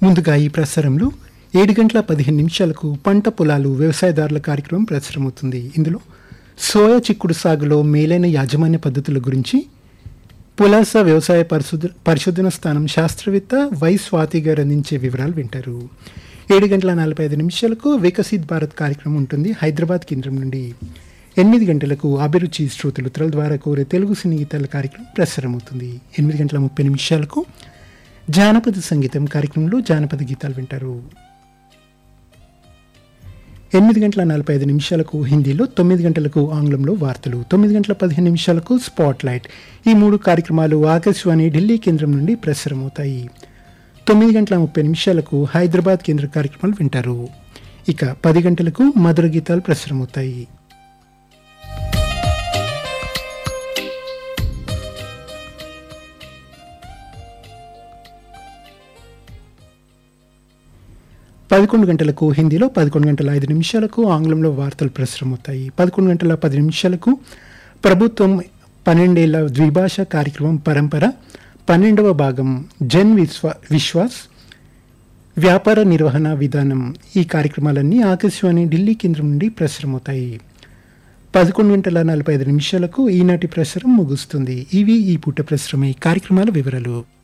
ముందుగా ఈ ప్రసారంలో ఏడు గంటల పదిహేను నిమిషాలకు పంట పొలాలు వ్యవసాయదారుల కార్యక్రమం ప్రసారమవుతుంది ఇందులో సోయా చిక్కుడు సాగులో మేలైన యాజమాన్య పద్ధతుల గురించి పులాస వ్యవసాయ పరిశోధ పరిశోధన స్థానం శాస్త్రవేత్త వై స్వాతి గారు అందించే వివరాలు వింటారు ఏడు గంటల నలభై ఐదు నిమిషాలకు వికసిత్ భారత్ కార్యక్రమం ఉంటుంది హైదరాబాద్ కేంద్రం నుండి ఎనిమిది గంటలకు అభిరుచి శ్రోతలు త్రల ద్వారా కోరే తెలుగు సినీ గీతాల కార్యక్రమం ప్రసారమవుతుంది ఎనిమిది గంటల ముప్పై నిమిషాలకు జానపద సంగీతం కార్యక్రమంలో జానపద గీతాలు వింటారు ఎనిమిది గంటల నలభై ఐదు నిమిషాలకు హిందీలో తొమ్మిది గంటలకు ఆంగ్లంలో వార్తలు తొమ్మిది గంటల పదిహేను నిమిషాలకు స్పాట్ లైట్ ఈ మూడు కార్యక్రమాలు ఆకాశవాణి ఢిల్లీ కేంద్రం నుండి ప్రసారమవుతాయి తొమ్మిది గంటల ముప్పై నిమిషాలకు హైదరాబాద్ కేంద్ర కార్యక్రమాలు వింటారు ఇక పది గంటలకు మధుర గీతాలు ప్రసారమవుతాయి పదకొండు గంటలకు హిందీలో పదకొండు గంటల ఐదు నిమిషాలకు ఆంగ్లంలో వార్తలు ప్రసారమవుతాయి పదకొండు గంటల పది నిమిషాలకు ప్రభుత్వం పన్నెండేళ్ల ద్విభాష కార్యక్రమం పరంపర పన్నెండవ భాగం జన్ విశ్వా విశ్వాస్ వ్యాపార నిర్వహణ విధానం ఈ కార్యక్రమాలన్నీ ఆకాశవాణి ఢిల్లీ కేంద్రం నుండి ప్రసారమవుతాయి పదకొండు గంటల నలభై ఐదు నిమిషాలకు ఈనాటి ప్రసారం ముగుస్తుంది ఇవి ఈ పూట ప్రసారమై కార్యక్రమాల వివరాలు